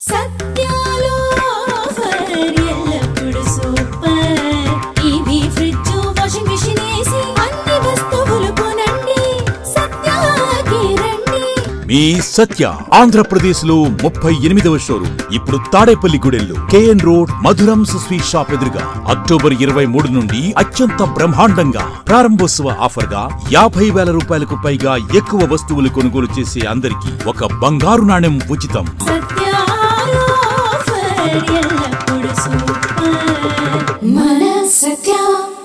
సత్యాలో offer ఎల్లప్పుడు super TV fridge washing machine AC అన్ని వస్తువులు కొనండి సత్యాకి రండి మీ సత్య ఆంధ్రప్రదేశ్ లో ముప్పై ఎనిమిదవ షోరూమ్ ఇప్పుడు తాడేపల్లి గుడెల్లో KN road Madhuram sweet shop ఎదురుగా అక్టోబర్ ఇరవై మూడు నుండి అత్యంత బ్రహ్మాండంగా ప్రారంభోత్సవ ఆఫర్ గా యాభై వేల రూపాయలకు పైగా ఎక్కువ వస్తువులు కొనుగోలు చేసే అందరికీ ఒక బంగారు నాణెం ఉచితం సత్యాలో ఆఫర్ ఎల్లప్పుడు సూపర్ మన సత్య